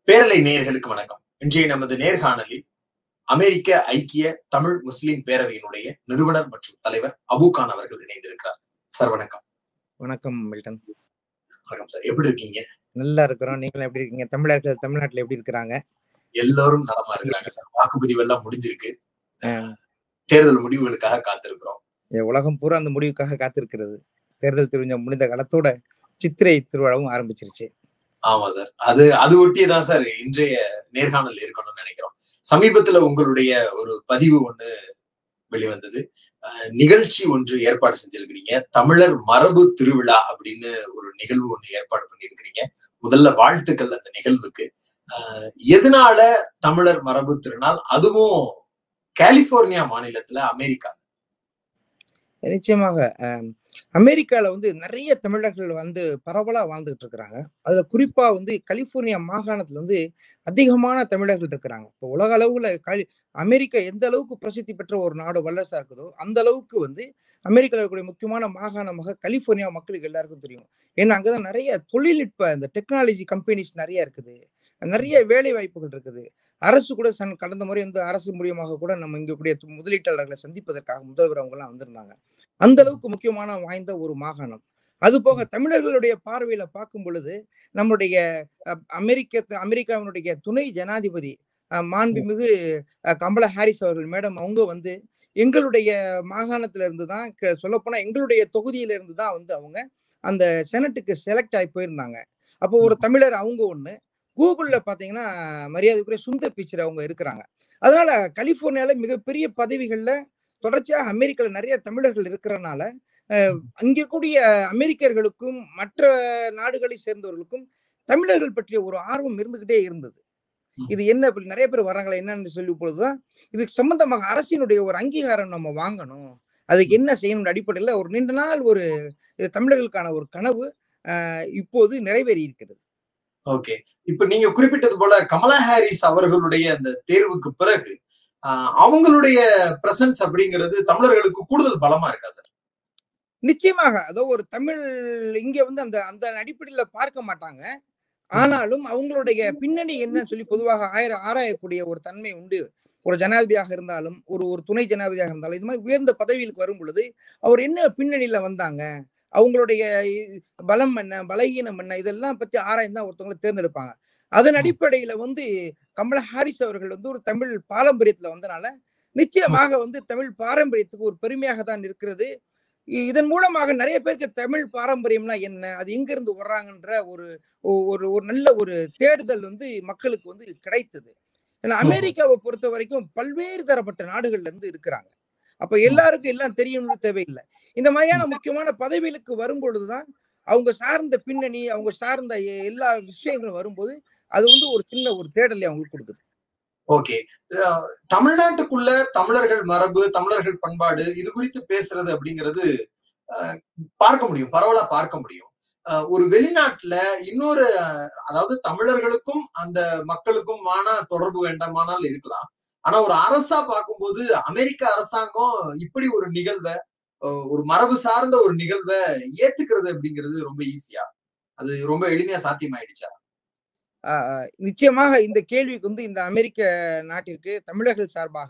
பேரலை நேயர்களுக்கு வணக்கம் இன்றைய நமது நேர்காணலில் அமெரிக்க ஐக்கிய தமிழ் முஸ்லிம் பேரவையினுடைய நிறுவனர் மற்றும் தலைவர் அபுகான் அவர்கள் இணைந்திருக்கிறார் சார் வணக்கம் வணக்கம் மில்டன் வணக்கம் சார் எப்படி இருக்கீங்க நல்லா இருக்கிறோம் நீங்களும் எப்படி இருக்கீங்க தமிழர்கள் தமிழ்நாட்டுல எப்படி இருக்கிறாங்க எல்லாரும் நலமா இருக்கிறாங்க சார் வாக்குப்பதிவு எல்லாம் முடிஞ்சிருக்கு அஹ் தேர்தல் முடிவுகளுக்காக காத்திருக்கிறோம் இந்த உலகம் பூரா அந்த முடிவுக்காக காத்திருக்கிறது தேர்தல் திருவிழா முடிந்த காலத்தோட சித்திரை திருவிழாவும் ஆரம்பிச்சிருச்சு ஆமா சார் அது அது ஒட்டியதான் சார் இன்றைய நேர்காணல் இருக்கணும்னு நினைக்கிறோம் சமீபத்துல உங்களுடைய ஒரு பதிவு ஒண்ணு வெளிவந்தது அஹ், நிகழ்ச்சி ஒன்று ஏற்பாடு செஞ்சிருக்கிறீங்க தமிழர் மரபு திருவிழா அப்படின்னு ஒரு நிகழ்வு ஒண்ணு ஏற்பாடு பண்ணியிருக்கிறீங்க முதல்ல வாழ்த்துக்கள் அந்த நிகழ்வுக்கு அஹ், எதனால தமிழர் மரபு திருநாள் அதுவும் கலிபோர்னியா மாநிலத்துல அமெரிக்கா நிச்சயமாக அஹ், அமெரிக்கால வந்து நிறைய தமிழர்கள் வந்து பரவலா வாழ்ந்துகிட்டு இருக்கிறாங்க அதுல குறிப்பா வந்து கலிபோர்னியா மாகாணத்துல வந்து அதிகமான தமிழர்கள் இருக்கிறாங்க இப்போ உலக அளவுல கலி அமெரிக்கா எந்த அளவுக்கு பிரசித்தி பெற்ற ஒரு நாடு வல்லரசா இருக்குதோ அந்த அளவுக்கு வந்து அமெரிக்காவில் இருக்கக்கூடிய முக்கியமான மாகாணமாக கலிபோர்னியா மக்களுக்கு எல்லாருக்கும் தெரியும் ஏன்னா அங்கதான் நிறைய தொழில்நுட்ப இந்த டெக்னாலஜி கம்பெனிஸ் நிறைய இருக்குது நிறைய வேலை வாய்ப்புகள் இருக்குது அரசு கூட சன் கடந்த முறை வந்து அரசு மூலியமாக கூட நம்ம இங்க கூடிய முதலீட்டாளர்களை சந்திப்பதற்காக முதல்வர் அவங்க எல்லாம் வந்திருந்தாங்க அந்த அளவுக்கு முக்கியமான வாய்ந்த ஒரு மாகாணம் அது போக தமிழர்களுடைய பார்வையில பார்க்கும் பொழுது நம்முடைய அஹ், அமெரிக்க அமெரிக்காவினுடைய துணை ஜனாதிபதி அஹ், மாண்புமிகு அஹ், கமலா ஹாரிஸ் அவர்கள் மேடம் அவங்க வந்து எங்களுடைய மாகாணத்துல இருந்து தான் சொல்ல போனா எங்களுடைய தொகுதியில இருந்து தான் வந்து அவங்க அந்த செனட்டுக்கு செலக்ட் ஆகி போயிருந்தாங்க அப்போ ஒரு தமிழர் அவங்க ஒண்ணு கூகுள்ல பாத்தீங்கன்னா மரியாதைக்குரிய சுந்தர் பிச்சர் அவங்க இருக்கிறாங்க அதனால கலிபோர்னியால மிகப்பெரிய பதவிகள்ல தொடர்ச்சியாக அமெரிக்கால நிறைய தமிழர்கள் இருக்கிறனால அஹ், அங்க இருக்கக்கூடிய அமெரிக்கர்களுக்கும் மற்ற நாடுகளை சேர்ந்தவர்களுக்கும் தமிழர்கள் பற்றிய ஒரு ஆர்வம் இருந்துகிட்டே இருந்தது இது என்ன இப்படி நிறைய பேர் வராங்களா என்னன்னு சொல்லி பொழுதுதான் இதுக்கு சம்பந்தமாக அரசினுடைய ஒரு அங்கீகாரம் நம்ம வாங்கணும் அதுக்கு என்ன செய்யணும் அடிப்படையில் ஒரு நீண்ட நாள் ஒரு இது தமிழர்களுக்கான ஒரு கனவு அஹ், இப்போது நிறைவேறி இருக்கிறது ஓகே இப்ப நீங்க குறிப்பிட்டது போல கமலா ஹாரிஸ் அவர்களுடைய அந்த தேர்வுக்கு பிறகு ஆஹ், அவங்களுடைய பிரசன்ஸ் அப்படிங்கிறது தமிழர்களுக்கு கூடுதல் பலமா இருக்கா சார் நிச்சயமாக அதோ ஒரு தமிழ் இங்க வந்து அந்த அந்த அடிப்படையில பார்க்க மாட்டாங்க ஆனாலும் அவங்களுடைய பின்னணி என்னன்னு சொல்லி பொதுவாக ஆயிர ஆராயக்கூடிய ஒரு தன்மை உண்டு ஒரு ஜனாதிபதியாக இருந்தாலும் ஒரு ஒரு துணை ஜனாதிபதியாக இருந்தாலும் இது மாதிரி உயர்ந்த பதவிகளுக்கு வரும் பொழுது அவர் என்ன பின்னணியில வந்தாங்க அவங்களுடைய இ- பலம் என்ன பலகீனம் என்ன இதெல்லாம் பத்தி ஆராய்ந்து தான் ஒருத்தவங்களை தேர்ந்தெடுப்பாங்க அதன் அடிப்படையில வந்து கமலா ஹாரிஸ் அவர்கள் வந்து ஒரு தமிழ் பாரம்பரியத்துல வந்தனால நிச்சயமாக வந்து தமிழ் பாரம்பரியத்துக்கு ஒரு பெருமையாக தான் இருக்கிறது இ- இதன் மூலமாக நிறைய பேருக்கு தமிழ் பாரம்பரியம்னா என்ன அது எங்க இருந்து வர்றாங்கன்ற ஒரு ஒ- ஒரு ஒரு நல்ல ஒரு தேடுதல் வந்து மக்களுக்கு வந்து கிடைத்தது ஏன்னா அமெரிக்காவை பொறுத்த வரைக்கும் பல்வேறு தரப்பட்ட நாடுகள்ல இருந்து இருக்கிறாங்க அப்ப எல்லாருக்கும் எல்லாம் தெரியணும்னு தேவையில்லை இந்த மாதிரியான முக்கியமான பதவிகளுக்கு வரும் பொழுதுதான் அவங்க சார்ந்த பின்னணி அவங்க சார்ந்த எ- எல்லா விஷயங்களும் வரும்போது அது வந்து ஒரு சின்ன ஒரு தேடலை அவங்களுக்கு கொடுக்குது ஓகே அஹ், தமிழ்நாட்டுக்குள்ள தமிழர்கள் மரபு தமிழர்கள் பண்பாடு இது குறித்து பேசுறது அப்படிங்கிறது அஹ், பார்க்க முடியும் பரவலா பார்க்க முடியும் அஹ், ஒரு வெளிநாட்டுல இன்னொரு அஹ், அதாவது தமிழர்களுக்கும் அந்த மக்களுக்குமான தொடர்பு வேண்டாமானால் இருக்கலாம் ஆனா ஒரு அரசா பார்க்கும்போது அமெரிக்க அரசாங்கம் இப்படி ஒரு நிகழ்வை அஹ், ஒரு மரபு சார்ந்த ஒரு நிகழ்வை ஏத்துக்கிறது அப்படிங்கிறது ரொம்ப ஈஸியா அது ரொம்ப எளிமையா சாத்தியமாயிடுச்சா ஆஹ் ஆஹ் நிச்சயமாக இந்த கேள்விக்கு வந்து இந்த அமெரிக்க நாட்டிற்கு தமிழர்கள் சார்பாக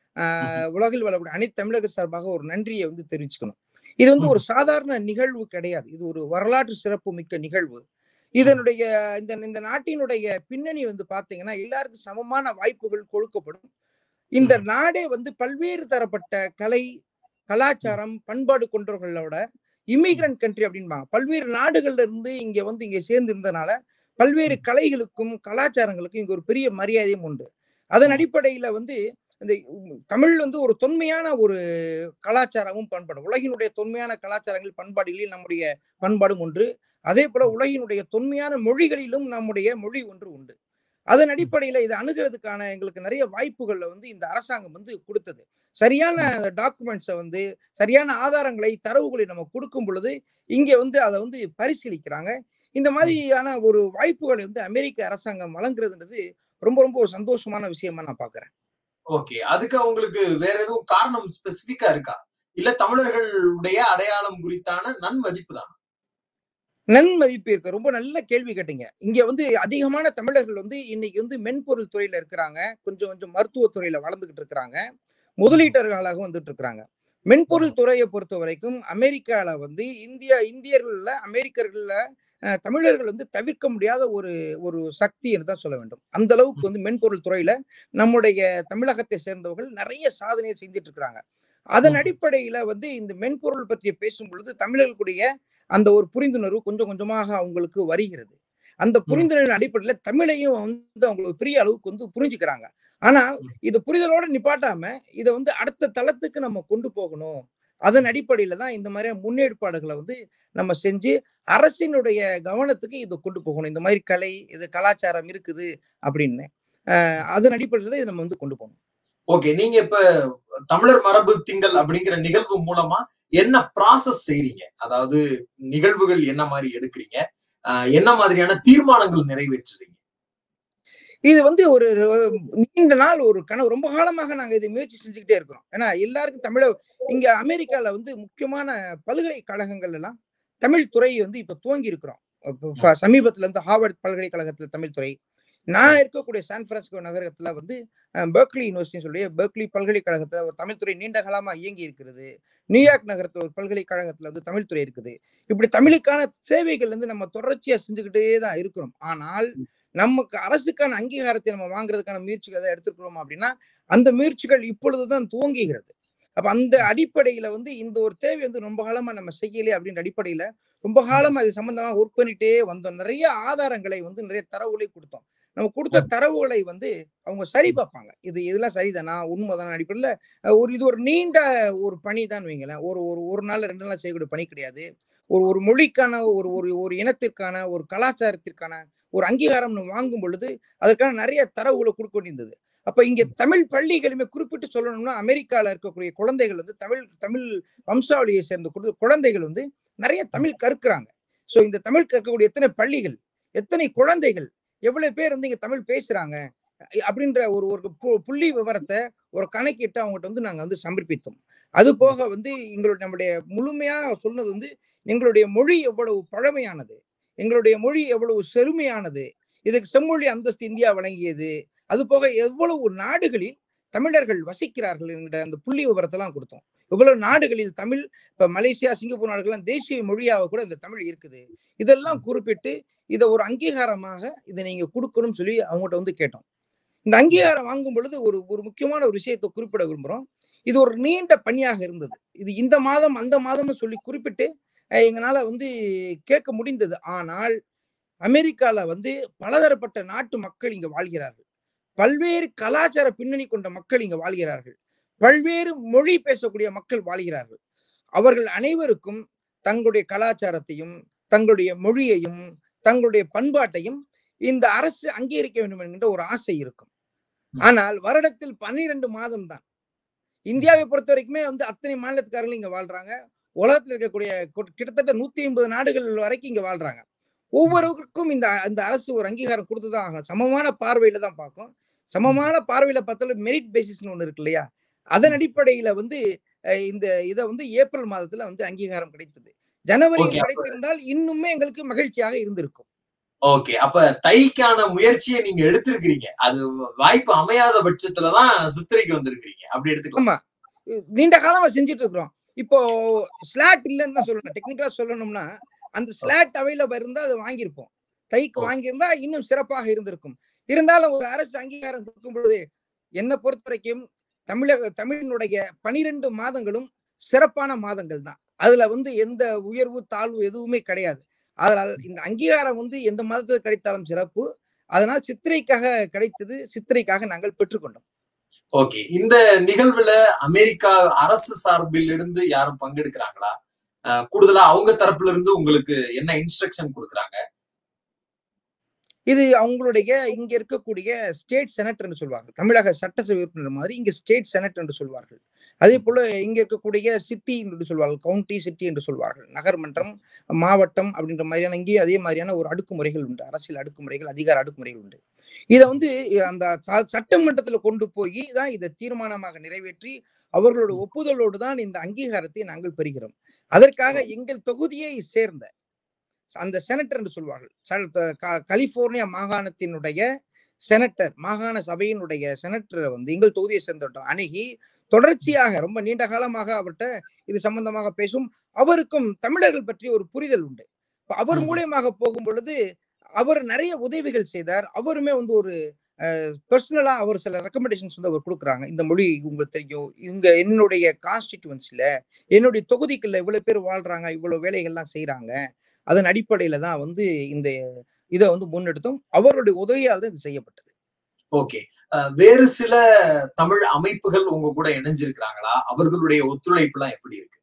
ஆஹ் உலகில் வாழக்கூடிய அனைத்து தமிழர்கள் சார்பாக ஒரு நன்றியை வந்து தெரிவிச்சுக்கணும் இது வந்து ஒரு சாதாரண நிகழ்வு கிடையாது இது ஒரு வரலாற்று சிறப்பு மிக்க நிகழ்வு இதனுடைய இந்த இந்த நாட்டினுடைய பின்னணி வந்து பாத்தீங்கன்னா எல்லாருக்கும் சமமான வாய்ப்புகள் கொடுக்கப்படும் இந்த நாடே வந்து பல்வேறு தரப்பட்ட கலை கலாச்சாரம் பண்பாடு கொண்டவர்களோட இமிகிரண்ட் கண்ட்ரி அப்படின்பாங்க பல்வேறு நாடுகள்ல இருந்து இங்க வந்து இங்க சேர்ந்து இருந்தனால பல்வேறு கலைகளுக்கும் கலாச்சாரங்களுக்கும் இங்க ஒரு பெரிய மரியாதையும் உண்டு அதன் அடிப்படையில வந்து இந்த உம் தமிழ் வந்து ஒரு தொன்மையான ஒரு கலாச்சாரமும் பண்பாடும் உலகினுடைய தொன்மையான கலாச்சாரங்கள் பண்பாடுகளில் நம்முடைய பண்பாடும் ஒன்று அதே போல உலகினுடைய தொன்மையான மொழிகளிலும் நம்முடைய மொழி ஒன்று உண்டு அதன் அடிப்படையில இதை அணுகிறதுக்கான எங்களுக்கு நிறைய வாய்ப்புகள்ல வந்து இந்த அரசாங்கம் வந்து கொடுத்தது சரியான டாக்குமெண்ட்ஸை வந்து சரியான ஆதாரங்களை தரவுகளை நம்ம கொடுக்கும் பொழுது இங்க வந்து அதை வந்து பரிசீலிக்கிறாங்க இந்த மாதிரியான ஒரு வாய்ப்புகளை வந்து அமெரிக்க அரசாங்கம் வழங்குறதுன்றது ரொம்ப ரொம்ப ஒரு சந்தோஷமான விஷயமா நான் பாக்குறேன் ஓகே அதுக்கு அவங்களுக்கு வேற எதுவும் காரணம் ஸ்பெசிபிக்கா இருக்கா இல்ல தமிழர்களுடைய அடையாளம் குறித்தான நன்மதிப்பு தான் நன்மதிப்பு இருக்கு ரொம்ப நல்ல கேள்வி கேட்டீங்க இங்க வந்து அதிகமான தமிழர்கள் வந்து இன்னைக்கு வந்து மென்பொருள் துறையில இருக்கிறாங்க கொஞ்சம் கொஞ்சம் மருத்துவ துறையில வளர்ந்துகிட்டு இருக்கிறாங்க முதலீட்டர்களாக வந்துட்டு இருக்கிறாங்க மென்பொருள் துறையை பொறுத்த வரைக்கும் அமெரிக்கால வந்து இந்தியா இந்தியர்கள்ல அமெரிக்கர்கள்ல அஹ், தமிழர்கள் வந்து தவிர்க்க முடியாத ஒரு ஒரு சக்தி என்று தான் சொல்ல வேண்டும் அந்த அளவுக்கு வந்து மென்பொருள் துறையில நம்முடைய தமிழகத்தை சேர்ந்தவர்கள் நிறைய சாதனையை செஞ்சுட்டு இருக்கிறாங்க அதன் ம். அடிப்படையில வந்து இந்த மென்பொருள் பற்றி பேசும் பொழுது தமிழர்களுடைய அந்த ஒரு புரிந்துணர்வு கொஞ்சம் கொஞ்சமாக அவங்களுக்கு வருகிறது அந்த புரிந்துணர்வின் அடிப்படையில தமிழையும் வந்து அவங்களுக்கு பெரிய அளவுக்கு வந்து புரிஞ்சுக்கிறாங்க ஆனா இது புரிதலோட நிப்பாட்டாம இதை வந்து அடுத்த தளத்துக்கு நம்ம கொண்டு போகணும் அதன் அடிப்படையில தான் இந்த மாதிரியான முன்னேற்பாடுகளை வந்து நம்ம செஞ்சு அரசினுடைய கவனத்துக்கு இதை கொண்டு போகணும் இந்த மாதிரி கலை இது கலாச்சாரம் இருக்குது அப்படின்னு அஹ் அதன் அடிப்படையில தான் இதை நம்ம வந்து கொண்டு போகணும் ஓகே நீங்க இப்ப தமிழர் மரபு திங்கள் அப்படிங்கிற நிகழ்வு மூலமா என்ன ப்ராசஸ் செய்றீங்க அதாவது நிகழ்வுகள் என்ன மாதிரி எடுக்கிறீங்க ஆஹ் என்ன மாதிரியான தீர்மானங்கள் நிறைவேற்றுறீங்க இது வந்து ஒரு ஒரு நீண்ட நாள் ஒரு கனவு ரொம்ப காலமாக நாங்க இதை முயற்சி செஞ்சுக்கிட்டே இருக்கிறோம் ஏன்னா எல்லாருக்கும் தமிழ இங்க அமெரிக்கால வந்து முக்கியமான பல்கலைக்கழகங்கள் எல்லாம் தமிழ் துறை வந்து இப்ப துவங்கி இருக்கிறோம் இப்ப ஃப- சமீபத்துல இருந்து ஹார்வர்ட் பல்கலைக்கழகத்துல தமிழ் துறை நான் இருக்கக்கூடிய சான் பிரான்சிஸ்கோ நகரத்துல வந்து பெர்க்லி யூனிவர்சிட்டி சொல்லி பெர்க்லி பல்கலைக்கழகத்துல ஒரு தமிழ் துறை நீண்ட காலமா இயங்கி இருக்கிறது நியூயார்க் நகரத்துல ஒரு பல்கலைக்கழகத்துல வந்து தமிழ் துறை இருக்குது இப்படி தமிழுக்கான சேவைகள் வந்து நம்ம தொடர்ச்சியா செஞ்சுக்கிட்டே தான் இருக்கிறோம் ஆனால் நமக்கு அரசுக்கான அங்கீகாரத்தை நம்ம வாங்குறதுக்கான முயற்சிகள் ஏதாவது எடுத்துக்கிறோம் அப்படின்னா அந்த முயற்சிகள் இப்பொழுதுதான் துவங்குகிறது அப்ப அந்த அடிப்படையில வந்து இந்த ஒரு தேவை வந்து ரொம்ப காலமா நம்ம செய்யலையே அப்படின்ற அடிப்படையில ரொம்ப காலமா அது சம்பந்தமா ஒர்க் பண்ணிட்டே வந்தோம் நிறைய ஆதாரங்களை வந்து நிறைய தரவுகளை கொடுத்தோம் நம்ம கொடுத்த தரவுகளை வந்து அவங்க சரி பார்ப்பாங்க இது இதெல்லாம் சரிதானா உண்மைதானா அடிப்படையில் ஒரு இது ஒரு நீண்ட ஒரு பணி தான் வைங்களேன் ஒரு ஒரு ஒரு நாள் ரெண்டு நாள் செய்யக்கூடிய பணி கிடையாது ஒரு ஒரு மொழிக்கான ஒரு ஒரு ஒரு இனத்திற்கான ஒரு கலாச்சாரத்திற்கான ஒரு அங்கீகாரம் நம்ம வாங்கும் பொழுது அதற்கான நிறைய தரவுகளை கொடுக்க வேண்டியிருந்தது அப்ப இங்க தமிழ் பள்ளிகளுமே குறிப்பிட்டு சொல்லணும்னா அமெரிக்கால இருக்கக்கூடிய குழந்தைகள் வந்து தமிழ் தமிழ் வம்சாவளியை சேர்ந்த குழ- குழந்தைகள் வந்து நிறைய தமிழ் கற்கிறாங்க சோ இந்த தமிழ் கற்கக்கூடிய எத்தனை பள்ளிகள் எத்தனை குழந்தைகள் எவ்வளவு பேர் வந்து இங்க தமிழ் பேசுறாங்க அ- அப்படின்ற ஒரு ஒரு பு- புள்ளி விவரத்தை ஒரு கணக்கிட்டு அவங்ககிட்ட வந்து நாங்க வந்து சமர்ப்பித்தோம் அது போக வந்து எங்களுடைய நம்முடைய முழுமையா சொன்னது வந்து எங்களுடைய மொழி எவ்வளவு பழமையானது எங்களுடைய மொழி எவ்வளவு செழுமையானது இதுக்கு செம்மொழி அந்தஸ்து இந்தியா வழங்கியது அது போக எவ்வளவு நாடுகளில் தமிழர்கள் வசிக்கிறார்கள் என்கிற அந்த புள்ளி விவரத்தெல்லாம் கொடுத்தோம் இவ்வளவு நாடுகளில் தமிழ் இப்ப மலேசியா சிங்கப்பூர் நாடுகள்லாம் தேசிய மொழியாக கூட இந்த தமிழ் இருக்குது இதெல்லாம் குறிப்பிட்டு இதை ஒரு அங்கீகாரமாக இதை நீங்க கொடுக்கணும்னு சொல்லி அவங்ககிட்ட வந்து கேட்டோம் இந்த அங்கீகாரம் வாங்கும் பொழுது ஒரு ஒரு முக்கியமான ஒரு விஷயத்தை குறிப்பிட விரும்புறோம் இது ஒரு நீண்ட பணியாக இருந்தது இது இந்த மாதம் அந்த மாதம்னு சொல்லி குறிப்பிட்டு அஹ், எங்களால வந்து கேட்க முடிந்தது ஆனால் அமெரிக்கால வந்து பலதரப்பட்ட நாட்டு மக்கள் இங்க வாழ்கிறார்கள் பல்வேறு கலாச்சார பின்னணி கொண்ட மக்கள் இங்க வாழ்கிறார்கள் பல்வேறு மொழி பேசக்கூடிய மக்கள் வாழ்கிறார்கள் அவர்கள் அனைவருக்கும் தங்களுடைய கலாச்சாரத்தையும் தங்களுடைய மொழியையும் தங்களுடைய பண்பாட்டையும் இந்த அரசு அங்கீகரிக்க வேண்டும் என்கின்ற ஒரு ஆசை இருக்கும் ஆனால் வருடத்தில் பன்னிரண்டு மாதம் தான் இந்தியாவை பொறுத்த வரைக்குமே வந்து அத்தனை மாநிலத்துக்காரர்கள் இங்க வாழ்றாங்க உலகத்தில் இருக்கக்கூடிய கொ- கிட்டத்தட்ட நூத்தி ஐம்பது நாடுகள் வரைக்கும் இங்க வாழ்றாங்க ஒவ்வொருவருக்கும் இந்த இந்த அரசு ஒரு அங்கீகாரம் கொடுத்துதான் ஆகும் சமமான பார்வையில தான் பார்க்கும் சமமான பார்வையில பார்த்தாலும் மெரிட் பேசிஸ்னு ஒண்ணு இருக்கு இல்லையா அதன் அடிப்படையில வந்து அஹ், இந்த இதை வந்து ஏப்ரல் மாதத்துல வந்து அங்கீகாரம் கிடைத்தது ஜனவரியில் Okay, அப்ப- கிடைத்திருந்தால் இன்னுமே எங்களுக்கு மகிழ்ச்சியாக இருந்திருக்கும் ஓகே அப்ப தைக்கான முயற்சியை நீங்க எடுத்திருக்கிறீங்க அது வாய்ப்பு அமையாத பட்சத்துலதான் சித்திரைக்கு வந்திருக்கிறீங்க அப்படி எடுத்துக்கலாம் ஆமா நீண்ட காலமா செஞ்சுட்டு இருக்கிறோம் இப்போ ஸ்லாட் இல்லைன்னு தான் சொல்லணும் டெக்னிக்கலா சொல்லணும்னா அந்த ஸ்லாட் அவைலபிள் இருந்தா அதை வாங்கியிருப்போம் தைக்கு Okay. வாங்கியிருந்தா இன்னும் சிறப்பாக இருந்திருக்கும் இருந்தாலும் ஒரு அரசு அங்கீகாரம் கொடுக்கும் பொழுது என்னை பொறுத்த வரைக்கும் தமிழக தமிழினுடைய பனிரெண்டு மாதங்களும் சிறப்பான மாதங்கள் தான் அதுல வந்து எந்த உயர்வு தாழ்வு எதுவுமே கிடையாது அதனால் இந்த அங்கீகாரம் வந்து எந்த மாதத்துக்கு கிடைத்தாலும் சிறப்பு அதனால் சித்திரைக்காக கிடைத்தது சித்திரைக்காக நாங்கள் பெற்றுக்கொண்டோம் ஓகே இந்த நிகழ்வுல அமெரிக்கா அரசு சார்பில் இருந்து யாரும் பங்கெடுக்கிறாங்களா அஹ் கூடுதலா அவங்க தரப்புல இருந்து உங்களுக்கு என்ன இன்ஸ்ட்ரக்ஷன் கொடுக்குறாங்க இது அவங்களுடைய இங்க இருக்கக்கூடிய ஸ்டேட் செனட் என்று சொல்வார்கள் தமிழக சட்டசபை உறுப்பினர் மாதிரி இங்க ஸ்டேட் செனட் என்று சொல்வார்கள் அதே போல இங்க இருக்கக்கூடிய சிட்டி என்று சொல்வார்கள் கவுண்டி சிட்டி என்று சொல்வார்கள் நகர்மன்றம் மாவட்டம் அப்படின்ற மாதிரியான இங்கேயும் அதே மாதிரியான ஒரு அடக்குமுறைகள் உண்டு அரசியல் அடக்குமுறைகள் அதிகார அடக்குமுறைகள் உண்டு இதை வந்து அந்த ச- சட்டமன்றத்துல கொண்டு போய் தான் இதை தீர்மானமாக நிறைவேற்றி அவர்களோட ஒப்புதலோடு தான் இந்த அங்கீகாரத்தை நாங்கள் பெறுகிறோம் அதற்காக எங்கள் தொகுதியை சேர்ந்த அந்த செனட்டர் என்று சொல்வார்கள் ச- த- க- கலிபோர்னியா மாகாணத்தினுடைய செனட்டர் மாகாண சபையினுடைய செனட்டரை வந்து எங்கள் தொகுதியை சேர்ந்தவர்கள் அணுகி தொடர்ச்சியாக ரொம்ப நீண்ட காலமாக அவர்கிட்ட இது சம்பந்தமாக பேசும் அவருக்கும் தமிழர்கள் பற்றி ஒரு புரிதல் உண்டு இப்ப அவர் ம். மூலியமாக போகும் பொழுது அவர் நிறைய உதவிகள் செய்தார் அவருமே வந்து ஒரு பர்சனலா அவர் சில ரெக்கமெண்டேஷன்ஸ் வந்து அவர் கொடுக்குறாங்க இந்த மொழி உங்களுக்கு தெரியும் இவங்க என்னுடைய கான்ஸ்டிடியூன்சில என்னுடைய தொகுதிக்குள்ள இவ்வளவு பேர் வாழ்றாங்க இவ்வளவு வேலைகள்லாம் செய்றாங்க அதன் அடிப்படையில தான் வந்து இந்த இதை வந்து முன்னெடுத்தோம் அவர்களுடைய உதவியால் தான் இது செய்யப்பட்டது ஓகே வேறு சில தமிழ் அமைப்புகள் உங்க கூட இணைஞ்சிருக்கிறாங்களா அவர்களுடைய ஒத்துழைப்பு எல்லாம் எப்படி இருக்கு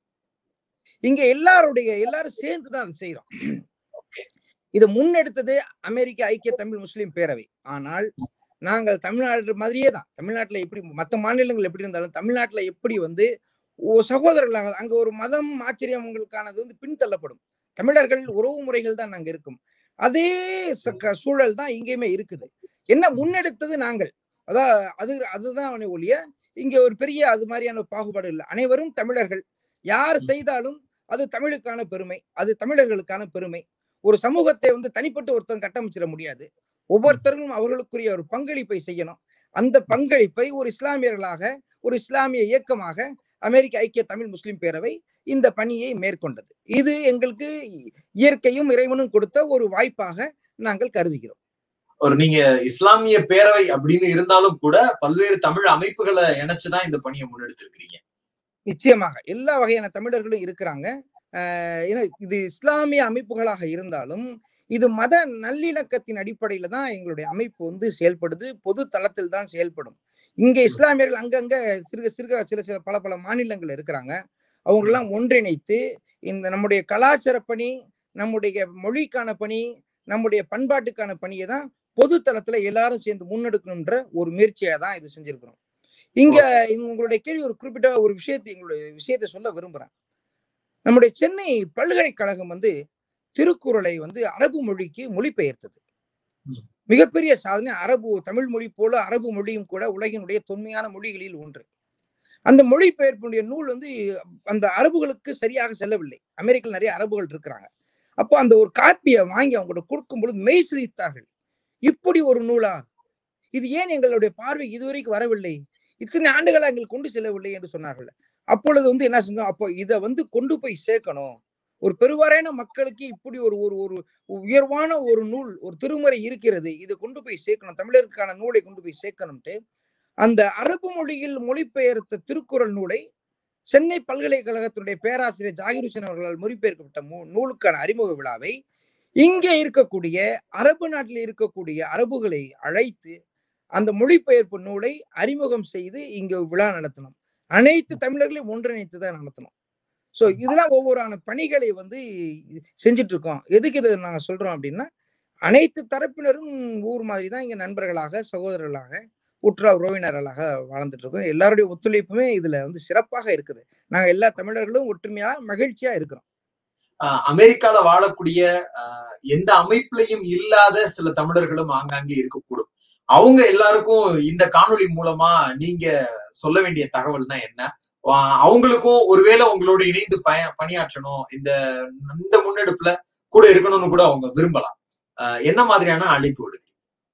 இங்க எல்லாருடைய எல்லாரும் சேர்ந்து தான் அதை செய்யறோம் Okay. இது முன்னெடுத்தது அமெரிக்க ஐக்கிய தமிழ் முஸ்லிம் பேரவை ஆனால் நாங்கள் தமிழ்நாடு மாதிரியே தான் தமிழ்நாட்டுல எப்படி மற்ற மாநிலங்கள் எப்படி இருந்தாலும் தமிழ்நாட்டுல எப்படி வந்து ஓ- சகோதரர்களாக அங்க ஒரு மதம் ஆச்சரியங்களுக்கானது வந்து பின்தள்ளப்படும் தமிழர்கள் உறவு முறைகள் தான் அங்க இருக்கும் அதே ச- க- சூழல் தான் இங்கேயுமே இருக்குது என்ன முன்னெடுத்தது நாங்கள் அதான் அது அதுதான் அவனை ஒழிய இங்க ஒரு பெரிய அது மாதிரியான பாகுபாடு இல்லை அனைவரும் தமிழர்கள் யார் செய்தாலும் அது தமிழுக்கான பெருமை அது தமிழர்களுக்கான பெருமை ஒரு சமூகத்தை வந்து தனிப்பட்டு ஒருத்தன் கட்டமைச்சிட முடியாது ஒவ்வொருத்தரும் அவர்களுக்குரிய ஒரு பங்களிப்பை செய்யணும் அந்த பங்களிப்பை ஒரு இஸ்லாமியர்களாக ஒரு இஸ்லாமிய இயக்கமாக அமெரிக்க ஐக்கிய தமிழ் முஸ்லிம் பேரவை இந்த பணியை மேற்கொண்டது இது எங்களுக்கு இயற்கையும் இறைவனும் கொடுத்த ஒரு வாய்ப்பாக நாங்கள் கருதுகிறோம் ஒரு நீங்க இஸ்லாமிய பேரவை அப்படின்னு இருந்தாலும் கூட பல்வேறு தமிழ் அமைப்புகளை இணைச்சுதான் இந்த பணியை முன்னெடுத்திருக்கிறீங்க நிச்சயமாக எல்லா வகையான தமிழர்களும் இருக்கிறாங்க ஆஹ் ஏன்னா இது இஸ்லாமிய அமைப்புகளாக இருந்தாலும் இது மத நல்லிணக்கத்தின் அடிப்படையில தான் எங்களுடைய அமைப்பு வந்து செயல்படுது பொது தளத்தில் தான் செயல்படும் இங்க இஸ்லாமியர்கள் அங்கங்க சிறுக சிறுக சில சில பல பல மாநிலங்கள் இருக்கிறாங்க அவங்களெல்லாம் ஒன்றிணைத்து இந்த நம்முடைய கலாச்சார பணி நம்முடைய மொழிக்கான பணி நம்முடைய பண்பாட்டுக்கான பணியை தான் பொது தளத்துல எல்லாரும் சேர்ந்து முன்னெடுக்கணுன்ற ஒரு முயற்சியை தான் இது செஞ்சிருக்கிறோம் இங்க இங்க உங்களுடைய கேள்வி ஒரு குறிப்பிட்ட ஒரு விஷயத்தை எங்களுடைய விஷயத்தை சொல்ல விரும்புறேன் நம்முடைய சென்னை பல்கலைக்கழகம் வந்து திருக்குறளை வந்து அரபு மொழிக்கு மொழிபெயர்த்தது ம். மிகப்பெரிய சாதனை அரபு தமிழ் மொழி போல அரபு மொழியும் கூட உலகினுடைய தொன்மையான மொழிகளில் ஒன்று அந்த மொழிபெயர்ப்புடைய நூல் வந்து அந்த அரபுகளுக்கு சரியாக செல்லவில்லை அமெரிக்காவில் நிறைய அரபுகள் இருக்கிறாங்க அப்போ அந்த ஒரு காப்பியை வாங்கி அவங்கள்ட்ட கொடுக்கும் பொழுது மெய் சிரித்தார்கள் இப்படி ஒரு நூலா இது ஏன் எங்களுடைய பார்வை இதுவரைக்கும் வரவில்லை இத்தனை ஆண்டுகளா எங்களுக்கு கொண்டு செல்லவில்லை என்று சொன்னார்கள் அப்பொழுது வந்து என்ன செஞ்சோம் அப்போ இதை வந்து கொண்டு போய் சேர்க்கணும் ஒரு பெருவாரான மக்களுக்கு இப்படி ஒரு ஒரு ஒரு உயர்வான ஒரு நூல் ஒரு திருமுறை இருக்கிறது இதை கொண்டு போய் சேர்க்கணும் தமிழருக்கான நூலை கொண்டு போய் சேர்க்கணும்ட்டு அந்த அரபு மொழியில் மொழிபெயர்த்த திருக்குறள் நூலை சென்னை பல்கலைக்கழகத்தினுடைய பேராசிரியர் ஜாகிர் ஹுசேன் அவர்களால் மொழிபெயர்க்கப்பட்ட மூ- நூலுக்கான அறிமுக விழாவை இங்கே இருக்கக்கூடிய அரபு நாட்டில் இருக்கக்கூடிய அரபுகளை அழைத்து அந்த மொழிபெயர்ப்பு நூலை அறிமுகம் செய்து இங்க விழா நடத்தணும் அனைத்து தமிழர்களையும் ஒன்றிணைத்து தான் நடத்தணும் ஸோ இதெல்லாம் ஒவ்வொரு பணிகளை வந்து செஞ்சுட்டு இருக்கோம் எதுக்கு இதை நாங்க சொல்றோம் அப்படின்னா அனைத்து தரப்பினரும் ஊர் மாதிரி தான் இங்க நண்பர்களாக சகோதரர்களாக உற்றார் உறவினர்களாக வாழ்ந்துட்டு இருக்கோம் எல்லாருடைய ஒத்துழைப்புமே இதுல வந்து சிறப்பாக இருக்குது நாங்க எல்லா தமிழர்களும் ஒற்றுமையா மகிழ்ச்சியா இருக்கிறோம் ஆஹ் அமெரிக்கால வாழக்கூடிய ஆஹ் எந்த அமைப்புலையும் இல்லாத சில தமிழர்களும் ஆங்காங்கே இருக்கக்கூடும் அவங்க எல்லாருக்கும் இந்த காணொளி மூலமா நீங்க சொல்ல வேண்டிய தகவல்னா என்ன ஆஹ் அவங்களுக்கும் ஒருவேளை உங்களோட இணைந்து பய பணியாற்றணும் இந்த இந்த முன்னெடுப்புல கூட இருக்கணும்னு கூட அவங்க விரும்பலாம் ஆஹ் என்ன மாதிரியான அழைப்பு விடுங்க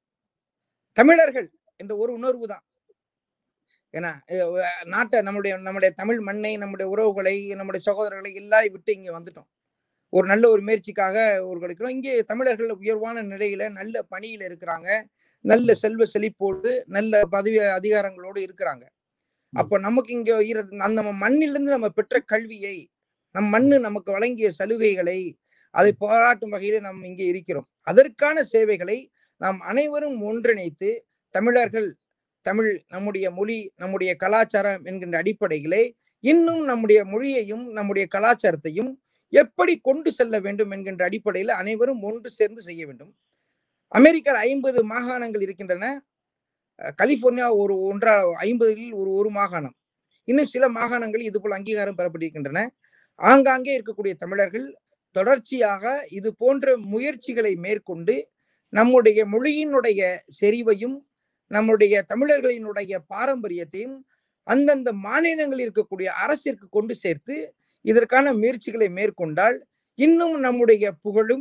தமிழர்கள் என்ற ஒரு உணர்வு தான் ஏன்னா அஹ் நாட்டை நம்முடைய நம்முடைய தமிழ் மண்ணை நம்முடைய உறவுகளை நம்முடைய சகோதரர்களை எல்லாரையும் விட்டு இங்க வந்துட்டோம் ஒரு நல்ல ஒரு முயற்சிக்காக ஒரு கிடைக்கிறோம் இங்கே தமிழர்கள் உயர்வான நிலையில நல்ல பணியில இருக்கிறாங்க நல்ல செல்வ செழிப்போடு நல்ல பதவி அதிகாரங்களோடு இருக்கிறாங்க அப்ப நமக்கு இங்க இர- அந்த நம்ம மண்ணிலிருந்து நம்ம பெற்ற கல்வியை நம் மண்ணு நமக்கு வழங்கிய சலுகைகளை அதை பாராட்டும் வகையில நாம் இங்கே இருக்கிறோம் அதற்கான சேவைகளை நாம் அனைவரும் ஒன்றிணைத்து தமிழர்கள் தமிழ் நம்முடைய மொழி நம்முடைய கலாச்சாரம் என்கின்ற அடிப்படையிலே இன்னும் நம்முடைய மொழியையும் நம்முடைய கலாச்சாரத்தையும் எப்படி கொண்டு செல்ல வேண்டும் என்கின்ற அடிப்படையில் அனைவரும் ஒன்று சேர்ந்து செய்ய வேண்டும் அமெரிக்காவில் ஐம்பது மாகாணங்கள் இருக்கின்றன அஹ் கலிபோர்னியா ஒரு ஒன்றா ஐம்பதில் ஒரு ஒரு மாகாணம் இன்னும் சில மாகாணங்கள் இது போல் அங்கீகாரம் பெறப்பட்டிருக்கின்றன ஆங்காங்கே இருக்கக்கூடிய தமிழர்கள் தொடர்ச்சியாக இது போன்ற முயற்சிகளை மேற்கொண்டு நம்முடைய மொழியினுடைய செறிவையும் நம்முடைய தமிழர்களினுடைய பாரம்பரியத்தையும் அந்தந்த மாநிலங்களில் இருக்கக்கூடிய அரசிற்கு கொண்டு சேர்த்து இதற்கான முயற்சிகளை மேற்கொண்டால் இன்னும் நம்முடைய புகழும்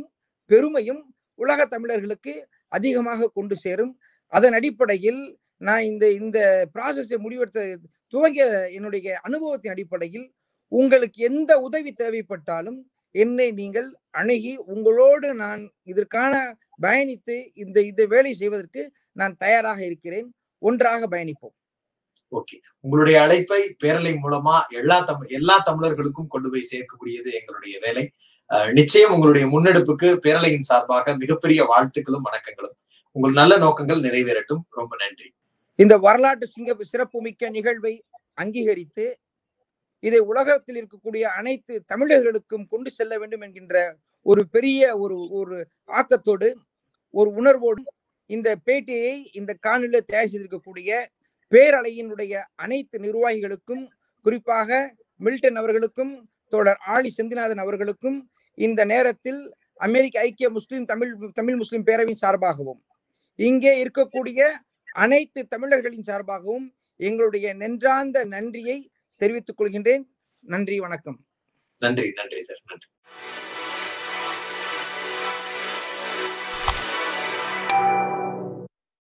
பெருமையும் உலக தமிழர்களுக்கு அதிகமாக கொண்டு சேரும் அதன் அடிப்படையில் நான் இந்த இந்த ப்ராசஸை முடிவெடுத்த துவங்கிய என்னுடைய அனுபவத்தின் அடிப்படையில் உங்களுக்கு எந்த உதவி தேவைப்பட்டாலும் என்னை நீங்கள் அணுகி உங்களோடு நான் இதற்கான பயணித்து இந்த இந்த வேலை செய்வதற்கு நான் தயாராக இருக்கிறேன் ஒன்றாக பயணிப்போம் ஓகே உங்களுடைய அழைப்பை பேரலை மூலமா எல்லா தமிழ் எல்லா தமிழர்களுக்கும் கொண்டு போய் சேர்க்கக்கூடியது எங்களுடைய வேலை அஹ் நிச்சயம் உங்களுடைய முன்னெடுப்புக்கு பேரலையின் சார்பாக மிகப்பெரிய வாழ்த்துக்களும் வணக்கங்களும் உங்கள் நல்ல நோக்கங்கள் நிறைவேறட்டும் ரொம்ப நன்றி இந்த வரலாற்று சிங்க சிறப்புமிக்க நிகழ்வை அங்கீகரித்து இதை உலகத்தில் இருக்கக்கூடிய அனைத்து தமிழர்களுக்கும் கொண்டு செல்ல வேண்டும் என்கின்ற ஒரு பெரிய ஒரு ஒரு ஆக்கத்தோடு ஒரு உணர்வோடு இந்த பேட்டியை இந்த காணொலியில் தயார் செய்திருக்கக்கூடிய பேரலையினுடைய அனைத்து நிர்வாகிகளுக்கும் குறிப்பாக மில்டன் அவர்களுக்கும் தோழர் ஆலி செந்திநாதன் அவர்களுக்கும் இந்த நேரத்தில் அமெரிக்க ஐக்கிய முஸ்லிம் தமிழ் தமிழ் முஸ்லிம் பேரவையின் சார்பாகவும் இங்கே இருக்கக்கூடிய அனைத்து தமிழர்களின் சார்பாகவும் எங்களுடைய நென்றார்ந்த நன்றியை தெரிவித்துக் கொள்கின்றேன் நன்றி வணக்கம் நன்றி நன்றி சார் நன்றி